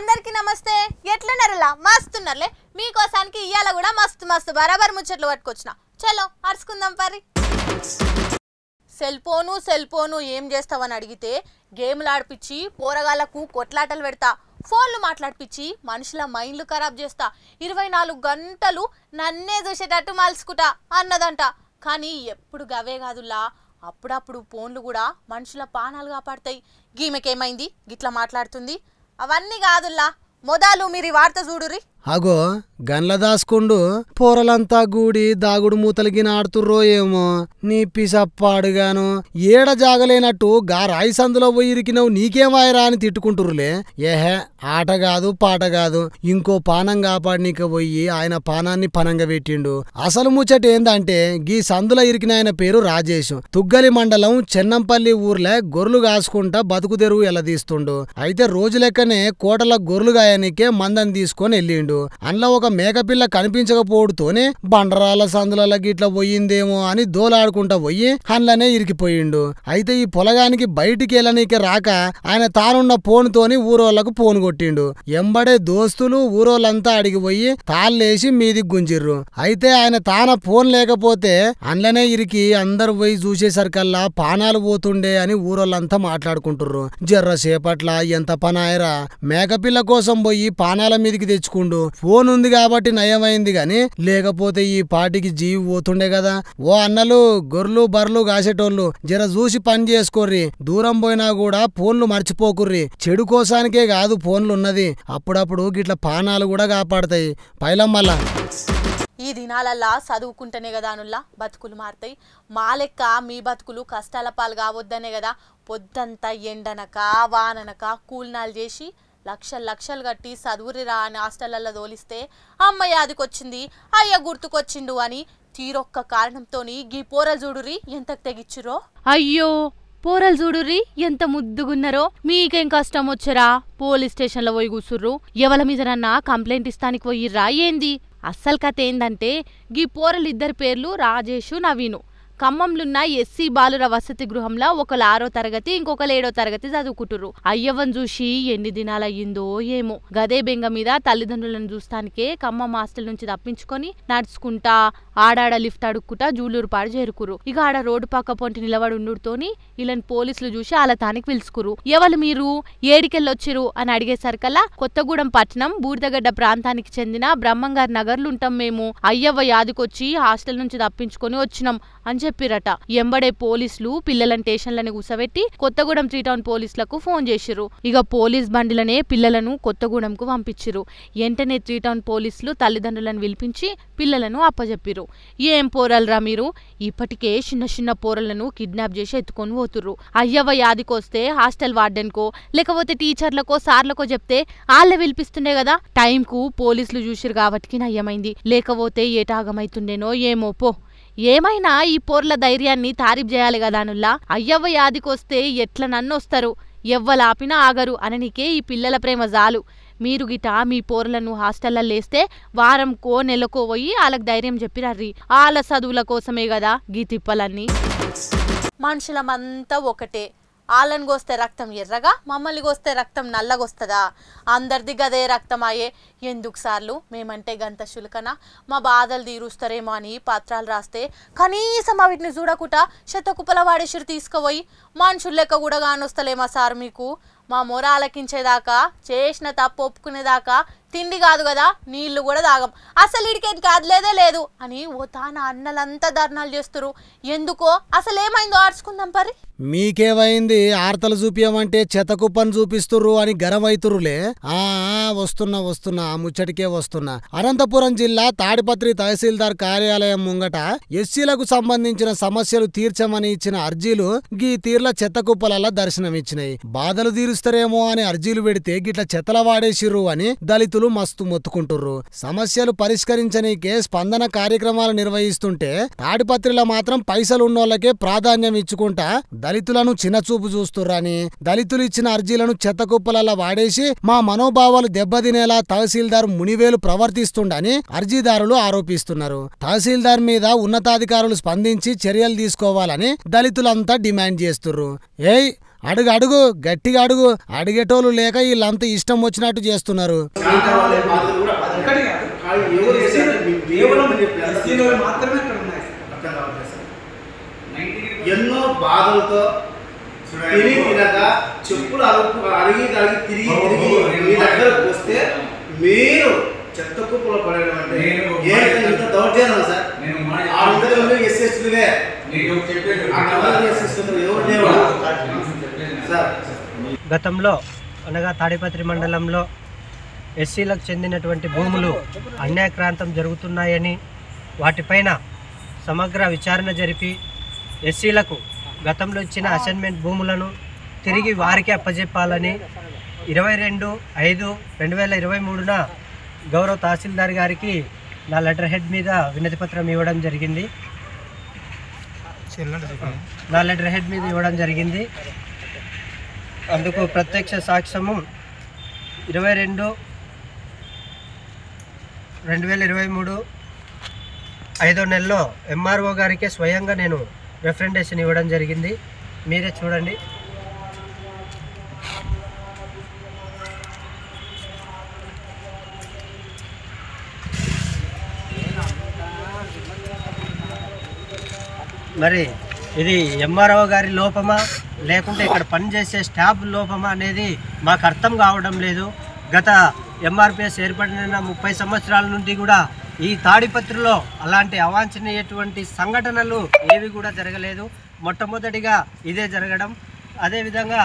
అందరికి నమస్తే ఎట్లున్నారులా మస్తున్నారులే మీకోసానికి ఇయ్యాల కూడా మస్తు మస్తు బరాబర్ ముచ్చట్లు పట్టుకొచ్చిన చలో అరుచుకుందాం పరి సెల్ ఫోను సెల్ ఫోను ఏం చేస్తావని అడిగితే గేమ్లు ఆడిపించి పోరగాళ్ళకు కొట్లాటలు పెడతా ఫోన్లు మాట్లాడిపించి మనుషుల మైండ్లు ఖరాబ్ చేస్తా ఇరవై నాలుగు గంటలు నన్నే చూసేటట్టు మలుసుకుంటా అన్నదంట కానీ ఎప్పుడు గవే కాదులా అప్పుడప్పుడు ఫోన్లు కూడా మనుషుల పానాలు కాపాడతాయి గీమెకేమైంది గిట్లా మాట్లాడుతుంది అవన్నీ కాదుల్లా మొదలు మీరు ఈ వార్త చూడురి అగో గన్ల దాసుకుండు పోరలంతా గూడి దాగుడు మూతలగిన ఆడుతుర్రో ఏమో నీ పిసప్పాడుగాను ఏడ జాగలేనట్టు గా రాయి సందులో పోయి ఇరికినవు నీకేం వాయరా అని తిట్టుకుంటుర్రులే ఏహే ఆట కాదు పాట కాదు ఇంకో పానం కాపాడినీక పోయి ఆయన పానాన్ని పనంగా పెట్టిండు అసలు ముచ్చట ఏందంటే గీ సందుల ఇరికిన ఆయన పేరు రాజేష్ తుగ్గలి మండలం చెన్నంపల్లి ఊర్లే గొర్రెలు కాసుకుంటా బతుకు తెరువు ఎలదీస్తుండు అయితే రోజు లెక్కనే కోటల గొర్రెలు గాయనికే మందని తీసుకొని వెళ్ళిండు అందులో ఒక మేకపిల్ల కనిపించకపోవడుతోనే బండరాల సందుల గిట్ల పోయిందేమో అని దోలాడుకుంటా పోయి అందులోనే ఇరికిపోయిండు అయితే ఈ పొలగానికి బయటికి వెళ్ళనీకి రాక ఆయన తానున్న ఫోన్తోని ఊరోళ్లకు ఫోన్ కొట్టిండు ఎంబడే దోస్తులు ఊరోళ్ళంతా అడిగిపోయి తాళ్ళేసి మీదికి గుంజిర్రు అయితే ఆయన తాన ఫోన్ లేకపోతే అందులోనే ఇరికి అందరు పోయి చూసేసరికల్లా పానాలు పోతుండే అని ఊరోళ్ళంతా మాట్లాడుకుంటుర్రు జర్ర సేపట్ల ఎంత పనాయరా మేకపిల్ల కోసం పోయి పానాల మీదికి తెచ్చుకుండు ఫోన్ ఉంది కాబట్టి నయమైంది గాని లేకపోతే ఈ పాటికి జీవి పోతుండే కదా ఓ అన్నలు గొర్రెలు బర్రెలు కాసేటోళ్ళు జర చూసి పని చేసుకోర్రి దూరం పోయినా కూడా ఫోన్లు మర్చిపోకుర్రి చెడు కోసానికే కాదు ఫోన్లు ఉన్నది అప్పుడప్పుడు గిట్ల పానాలు కూడా కాపాడతాయి పైలమ్మల్లా ఈ దినాలల్లా చదువుకుంటేనే కదా అనుల్లా బతుకులు మారుతాయి మా లెక్క మీ బతుకులు కష్టాల పాలు కావద్దనే కదా పొద్దంతా ఎండనక వాననక కూలినాలు చేసి లక్షలు లక్షలు కట్టి చదువురిరా అని హాస్టళ్లలో తోలిస్తే అమ్మాయి అదికొచ్చింది అయ్య గుర్తుకొచ్చిండు అని తీరొక్క కారణంతోని గీ పోరలు చూడురి ఎంతకు తెగిచ్చిరో అయ్యో పోరలు చూడుర్రి ఎంత ముద్దుగున్నారో మీకేం కష్టం వచ్చరా పోలీస్ స్టేషన్లో పోయి కూసుర్రు ఎవల మీదనన్నా కంప్లైంట్ ఇస్తానికి పోయిర్రా ఏంది అస్సలు కథ ఏందంటే గీ పోరలు ఇద్దరి పేర్లు రాజేషు నవీను ఖమ్మంలున్న ఎస్సీ బాలుర వసతి గృహంలో ఒకరు ఆరో తరగతి ఇంకొకరు ఏడో తరగతి చదువుకుంటుర్రు అయ్యవ్వని చూసి ఎన్ని దినాలయ్యిందో ఏమో గదే బెంగ మీద తల్లిదండ్రులను చూస్తానికే ఖమ్మం హాస్టల్ నుంచి తప్పించుకొని నడుచుకుంటా ఆడాడ లిఫ్ట్ అడుక్కుంటా జూలూరుపాడు చేరుకురు ఇక ఆడ రోడ్డు పక్క పొంటి నిలబడి ఉండుతోని వీళ్ళని పోలీసులు చూసి వాళ్ళ తానికి పిలుచుకురు ఎవరు మీరు ఏడికెళ్ళొచ్చిరు అని అడిగేసరికల్లా కొత్తగూడెం పట్టణం బూడిదగడ్డ ప్రాంతానికి చెందిన బ్రహ్మంగారి నగర్లుంటాం మేము అయ్యవ్వ యాదికొచ్చి హాస్టల్ నుంచి తప్పించుకొని వచ్చినాం అని చెప్పిరట ఎంబడే పోలీసులు పిల్లలను స్టేషన్లని కూసబెట్టి కొత్తగూడెం త్రీ టౌన్ పోలీసులకు ఫోన్ చేసిర్రు ఇక పోలీస్ బండిలనే పిల్లలను కొత్తగూడెంకు పంపించిర్రు వెంటనే త్రీ టౌన్ పోలీసులు తల్లిదండ్రులను పిలిపించి పిల్లలను అప్పజెప్పిర్రు ఏం పోరలరా మీరు ఇప్పటికే చిన్న చిన్న పోరలను కిడ్నాప్ చేసి ఎత్తుకొని పోతుర్రు అయ్యవ్వ యాదికొస్తే హాస్టల్ వార్డెన్కో లేకపోతే టీచర్లకో సార్లకో చెప్తే వాళ్ళే పిలిపిస్తుండే కదా టైంకు పోలీసులు చూసిరు కాబట్టి నయ్యమైంది లేకపోతే ఏటాగమైతుండేనో ఏమో పో ఏమైనా ఈ పోర్ల ధైర్యాన్ని తారీఫ్ చేయాలి కదా అనుల్లా అయ్యవ్వ యాదికొస్తే ఎట్ల నన్నొస్తారు ఎవ్వలాపినా ఆగరు అననికే ఈ పిల్లల ప్రేమ జాలు మీరు గిట మీ పోర్లను హాస్టల్లో లేస్తే వారంకో నెలకో పోయి వాళ్ళకి ధైర్యం చెప్పిరర్రి వాళ్ళ చదువుల కోసమే కదా గీ తిప్పలన్నీ మనుషులమంతా ఒకటే వాళ్ళని కోస్తే రక్తం ఎర్రగా మమ్మల్ని కోస్తే రక్తం నల్లగొస్తుందా అందరిది గదే రక్తం అయ్యే ఎందుకు సార్లు మేమంటే గంత శుల్కన మా బాధలు తీరుస్తారేమో అని పత్రాలు రాస్తే కనీసం వీటిని చూడకుండా శతకుప్పల వాడేసిరు తీసుకుపోయి మనుషులు లెక్క కూడా కానొస్తలేమా సార్ మీకు మా మొర ఆలకించేదాకా చేసిన తప్పు ఒప్పుకునేదాకా తిండి కాదు కదా నీళ్లు కూడా తాగం అసలు ఇడికేది కాదులేదే లేదు అని ఓ తాన అన్నలంతా ధర్నాలు చేస్తురు ఎందుకో అసలు ఏమైందో ఆర్చుకుందాం పరి మీకేమైంది ఆర్తలు చూపించమంటే చెతకుప్పని చూపిస్తుర్రు అని గరమైతురులే ఆ ఆ, వస్తున్నా వస్తున్నా ఆ ముచ్చటికే వస్తున్నా అనంతపురం జిల్లా తాడిపత్రి తహసీల్దార్ కార్యాలయం ముంగట ఎస్సీలకు సంబంధించిన సమస్యలు తీర్చమని ఇచ్చిన అర్జీలు గీ తీర్ల చెత్తకుప్పలలా దర్శనమిచ్చినాయి బాధలు తీరుస్తారేమో అని అర్జీలు పెడితే గిట్ల చెత్తల వాడేసిర్రు అని దళితులు మస్తు మొత్తుకుంటుర్రు సమస్యలు పరిష్కరించనీకే స్పందన కార్యక్రమాలు నిర్వహిస్తుంటే తాడిపత్రిలో మాత్రం పైసలు ఉన్నోళ్ళకే ప్రాధాన్యం ఇచ్చుకుంటా దళితులను చిన్నచూపు చూస్తుర్రని దళితులు ఇచ్చిన అర్జీలను చెత్తకుప్పలలా వాడేసి మా మనోభావాలు దెబ్బతినేలా తహసీల్దార్ మునివేలు ప్రవర్తిస్తుండని అర్జీదారులు ఆరోపిస్తున్నారు తహసీల్దార్ మీద ఉన్నతాధికారులు స్పందించి చర్యలు తీసుకోవాలని దళితులంతా డిమాండ్ చేస్తుర్రు ఏయ్ అడుగు అడుగు గట్టిగా అడుగు అడిగేటోళ్ళు లేక వీళ్ళంతా ఇష్టం వచ్చినట్టు చేస్తున్నారు ఒకటి కాదు. ఎవరు ఎస్సీలు కేవలం ఎస్సీలు మాత్రమే ఇక్కడ ఉన్నాయి ఎన్నో బాధలతో తిని తినక చెప్పులు అరుగు అడిగి అడిగి తిరిగి తిరిగి మీ దగ్గరకు వస్తే మీరు చెత్త కుప్పలో పడడం అంటే నేను- ఏ ఇంత దౌర్జన్యం సార్ నేను మాట ఆ ఉండదు ఉండి ఎస్ఎస్లే నీకు చెప్పేది ఆ కలర్ ఎస్ఎస్లు ఎవరు లేవు సార్ గతంలో అనగా తాడిపత్రి మండలంలో ఎస్సీలకు చెందినటువంటి భూములు అన్యాక్రాంతం జరుగుతున్నాయని వాటిపైన సమగ్ర విచారణ జరిపి ఎస్సీలకు గతంలో ఇచ్చిన అసైన్మెంట్ భూములను తిరిగి వారికి అప్పజెప్పాలని ఇరవై రెండు ఐదు రెండు వేల ఇరవై మూడున గౌరవ తహసీల్దార్ గారికి నా లెటర్ హెడ్ మీద వినతి పత్రం ఇవ్వడం జరిగింది నా లెటర్ హెడ్ మీద ఇవ్వడం జరిగింది అందుకు ప్రత్యక్ష సాక్ష్యము ఇరవై రెండు రెండు వేల ఇరవై మూడు ఐదో నెలలో ఎంఆర్ఓ గారికే స్వయంగా నేను రిఫరెండేషన్ ఇవ్వడం జరిగింది మీరే చూడండి మరి ఇది ఎంఆర్ఓ గారి లోపమా లేకుంటే ఇక్కడ పనిచేసే స్టాఫ్ లోపమా అనేది మాకు అర్థం కావడం లేదు గత ఎంఆర్పిఎస్ ఏర్పడిన ముప్పై సంవత్సరాల నుండి కూడా ఈ తాడిపత్రిలో అలాంటి అవాంఛనీయటువంటి సంఘటనలు ఏవి కూడా జరగలేదు మొట్టమొదటిగా ఇదే జరగడం అదేవిధంగా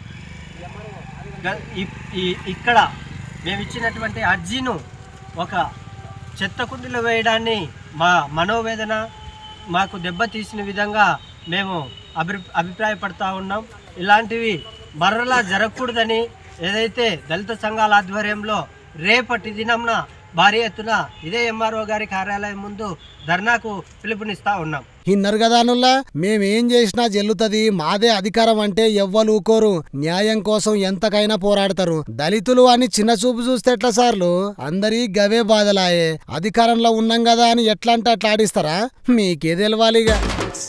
గ- ఈ- ఈ- ఇక్కడ మేము ఇచ్చినటువంటి అర్జీను ఒక చెత్త కుండీలో వేయడాన్ని మా మనోవేదన మాకు దెబ్బతీసిన విధంగా మేము అభి అభిప్రాయపడతా ఉన్నాం ఇలాంటివి మరలా జరగకూడదని ఏదైతే దళిత సంఘాల ఆధ్వర్యంలో రేపటి దినంన భారీ ఎత్తున ఇదే ఎంఆర్ఓ గారి కార్యాలయం ముందు ధర్నాకు పిలుపునిస్తా ఉన్నాం ఇన్నరు కదా అనుల్లా మేమేం చేసినా జల్లుతది మాదే అధికారం అంటే ఎవ్వరు ఊకోరు న్యాయం కోసం ఎంతకైనా పోరాడతారు దళితులు అని చిన్న చూపు చూస్తే ఎట్లా సార్లు అందరి గవే బాధలాయే అధికారంలో ఉన్నాం కదా అని ఎట్లా అంటే అట్లా ఆడిస్తారా మీకే తెలవాలిగా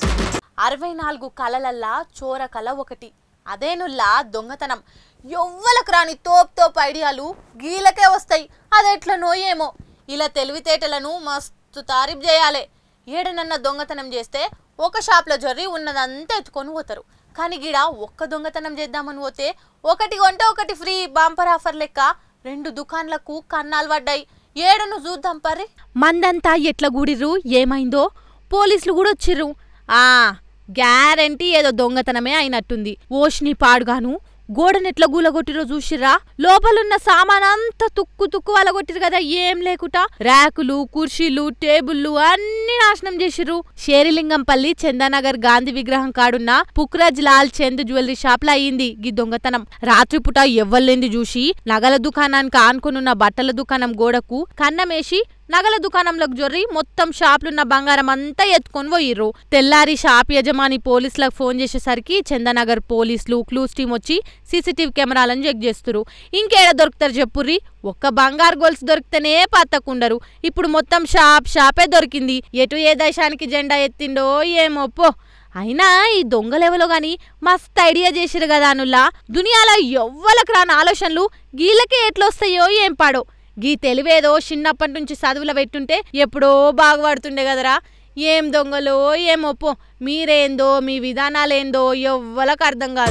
అరవై నాలుగు కళలల్లా చోర కళ ఒకటి అదేనుల్లా దొంగతనం ఎవ్వలకు రాని తోపు తోపు ఐడియాలు గీలకే వస్తాయి అదెట్లనో ఏమో ఇలా తెలివితేటలను మస్తు తారీఫ్ చేయాలి ఏడనన్న దొంగతనం చేస్తే ఒక షాప్లో జొర్రి ఉన్నదంతా ఎత్తుకొని పోతారు కానీ గీడ ఒక్క దొంగతనం చేద్దామని పోతే ఒకటి కొంటే ఒకటి ఫ్రీ బాంపర్ ఆఫర్ లెక్క రెండు దుకాన్లకు కన్నాలు పడ్డాయి ఏడను చూద్దాం పర్రి మందంతా ఎట్లా గూడిర్రు ఏమైందో పోలీసులు కూడా వచ్చిర్రు ఆ గ్యారంటీ ఏదో దొంగతనమే అయినట్టుంది ఓష్ని పాడుగాను గోడనెట్ల గూలగొట్టిరో చూసిర్రా లోపలున్న సామానంతా తుక్కు తుక్కు వలగొట్టిరు కదా ఏం లేకుట ర్యాకులు కుర్చీలు టేబుల్లు అన్ని నాశనం చేసిర్రు షేరిలింగంపల్లి చందానగర్ గాంధీ విగ్రహం కాడున్న పుక్రాజ్ లాల్ చంద్ జ్యువెలరీ షాప్ లో అయ్యింది గీ దొంగతనం రాత్రిపూట ఎవ్వలేంది చూసి నగల దుకాణానికి ఆనుకునున్న బట్టల దుకాణం గోడకు కన్నమేసి నగల దుకాణంలోకి జొర్రి మొత్తం షాపులున్న బంగారం అంతా ఎత్తుకొని పోయిర్రు తెల్లారి షాప్ యజమాని పోలీసులకు ఫోన్ చేసేసరికి చందనగర్ పోలీసులు క్లూస్ టీం వచ్చి సీసీటీవీ కెమెరాలను చెక్ చేస్తురు ఇంకేడ దొరుకుతారు చెప్పుర్రి ఒక్క బంగారు గొలుసు దొరికితేనే పత్తకుండరు ఇప్పుడు మొత్తం షాప్ షాపే దొరికింది ఎటు ఏ దేశానికి జెండా ఎత్తిండో ఏమో పో అయినా ఈ దొంగలెవలో గాని మస్త్ ఐడియా చేసిరు కదా అనుల్లా దునియాలో ఎవ్వలకు రాని ఆలోచనలు గీళ్ళకే ఎట్లొస్తాయో ఏం పాడో గీ తెలివేదో చిన్నప్పటి నుంచి చదువుల పెట్టుంటే ఎప్పుడో బాగుపడుతుండే కదరా ఏం దొంగలో ఏమో పో మీరేందో మీ విధానాలేందో ఎవ్వలకు అర్థం కాదు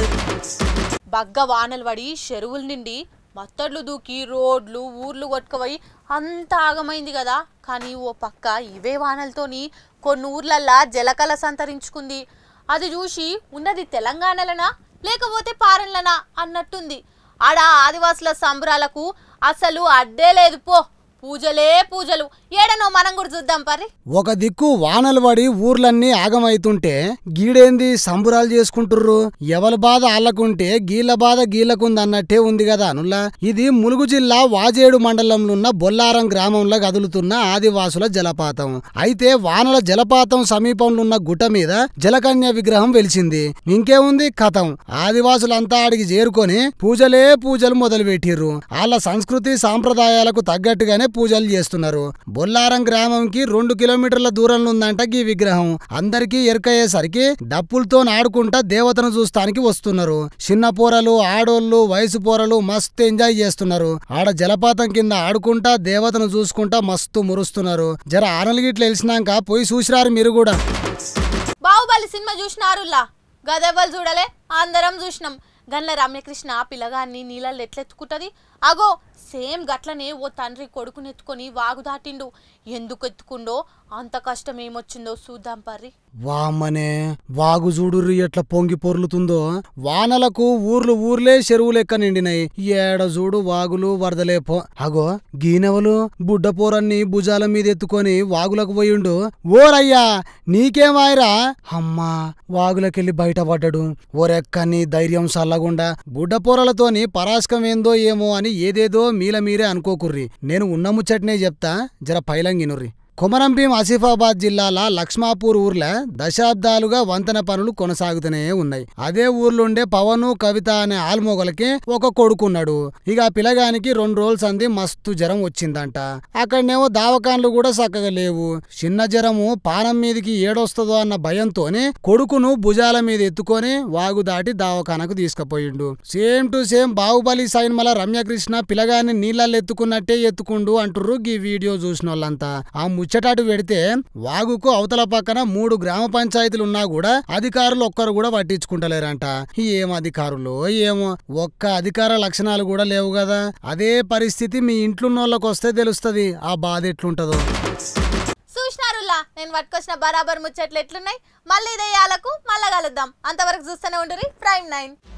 బగ్గ వానలు పడి చెరువుల నిండి మత్తడ్లు దూకి రోడ్లు ఊర్లు కొట్టుకుపోయి అంత ఆగమైంది కదా కానీ ఓ పక్క ఇవే వానలతోని కొన్ని ఊర్లల్లా జలకళ సంతరించుకుంది అది చూసి ఉన్నది తెలంగాణలనా లేకపోతే పాలనలనా అన్నట్టుంది ఆడ ఆదివాసుల సంబరాలకు అసలు అడ్డే లేదు పో పూజలే పూజలు ఏడనో మనం కూడా చూద్దాం పరి ఒక దిక్కు వానలు పడి ఊర్లన్నీ ఆగమైతుంటే గీడేంది సంబురాలు చేసుకుంటుర్రు ఎవల బాధ ఆళ్ళకుంటే గీళ్ళ బాధ గీళ్ళకుంది అన్నట్టే ఉంది కదా అనుల్లా ఇది ములుగు జిల్లా వాజేడు మండలంలో ఉన్న బొల్లారం గ్రామంలో కదులుతున్న ఆదివాసుల జలపాతం అయితే వానల జలపాతం సమీపంలో ఉన్న గుట్ట మీద జలకన్య విగ్రహం వెలిసింది ఇంకేముంది కథం ఆదివాసులంతా ఆడికి చేరుకొని పూజలే పూజలు మొదలుపెట్టిర్రు వాళ్ళ సంస్కృతి సాంప్రదాయాలకు తగ్గట్టుగానే పూజలు చేస్తున్నారు బొల్లారం గ్రామంకి రెండు కిలోమీటర్ల దూరంలో ఉందంట ఈ విగ్రహం అందరికీ ఎరకయ్యేసరికి డప్పులతో ఆడుకుంటా దేవతను చూస్తానికి వస్తున్నారు చిన్న పోరలు ఆడోళ్ళు వయసు పోరలు మస్తు ఎంజాయ్ చేస్తున్నారు ఆడ జలపాతం కింద ఆడుకుంటా దేవతను చూసుకుంటా మస్తు మురుస్తున్నారు జర ఆనలు గిట్ల వెలిసినాక పోయి చూసిరారు మీరు కూడా బాహుబలి సినిమా చూసినారులా గదెవ్వలు చూడలే అందరం చూసినాం గన్ల రమ్యకృష్ణ పిల్లగాన్ని నీళ్ళల్లో ఎట్లెత్తుకుంటది అగో సేమ్ గట్లనే ఓ తండ్రి కొడుకుని ఎత్తుకొని వాగు దాటిండు ఎందుకు ఎత్తుకుండో అంత కష్టం ఏమొచ్చిందో చూద్దాం పర్రి వామ్మనే వాగు చూడుర్రి ఎట్లా పొంగి పొర్లుతుందో వానలకు ఊర్లు ఊర్లే చెరువు లెక్క నిండినాయి ఏడ చూడు వాగులు వరదలేపో అగో గీనెవలు బుడ్డపోరన్ని భుజాల మీద ఎత్తుకొని వాగులకు పోయిండు ఓరయ్యా నీకేమాయరా అమ్మా వాగులకెళ్ళి బయటపడ్డాడు ఓరెక్కని ధైర్యం సల్లగుండా బుడ్డపోరలతోని పరాస్కం ఏందో ఏమో అని ఏదేదో మీల మీరే అనుకోకుర్రి నేను ఉన్న ముచ్చట్నే చెప్తా జర పైలంగినుర్రి కొమరంభీం ఆసిఫాబాద్ జిల్లాల లక్ష్మాపూర్ ఊర్ల దశాబ్దాలుగా వంతెన పనులు కొనసాగుతూనే ఉన్నాయి అదే ఊర్లుండే పవను కవిత అనే ఆల్మోగలకి ఒక కొడుకున్నాడు ఇక ఆ పిల్లగానికి రెండు రోజులు సంది మస్తు జ్వరం వచ్చిందంట అక్కడనేమో దావకాన్లు కూడా చక్కగా లేవు చిన్న జ్వరము పానం మీదకి ఏడొస్తుందో అన్న భయంతోనే కొడుకును భుజాల మీద ఎత్తుకొని వాగు దాటి దావకానకు తీసుకుపోయిండు same to same Baahubali scene మల రమ్యకృష్ణ పిల్లగాన్ని నీళ్ళల్లో ఎత్తుకున్నట్టే ఎత్తుకుండు అంటుర్రు ఈ వీడియో చూసిన వాళ్ళంతా ఆ ముచ్చటాటు పెడితే వాగుకు అవతల పక్కన మూడు గ్రామ పంచాయతీలు ఉన్నా కూడా అధికారులు ఒక్కరు కూడా పట్టించుకుంటలేరంట ఏం అధికారులు ఏమో ఒక్క అధికార లక్షణాలు కూడా లేవు కదా అదే పరిస్థితి మీ ఇంట్లోన్నోళ్ళకి వస్తే తెలుస్తది ఆ బాధ ఎట్లుంటదో చూసినారులా నేను పట్టుకొచ్చిన బరాబర్ ముచ్చట్లు ఎట్లున్నాయి మళ్ళీ ఇదే యాలకు మళ్ళా కలుద్దాం అంతవరకు చూస్తూనే ఉండురి ప్రైమ్ నైన్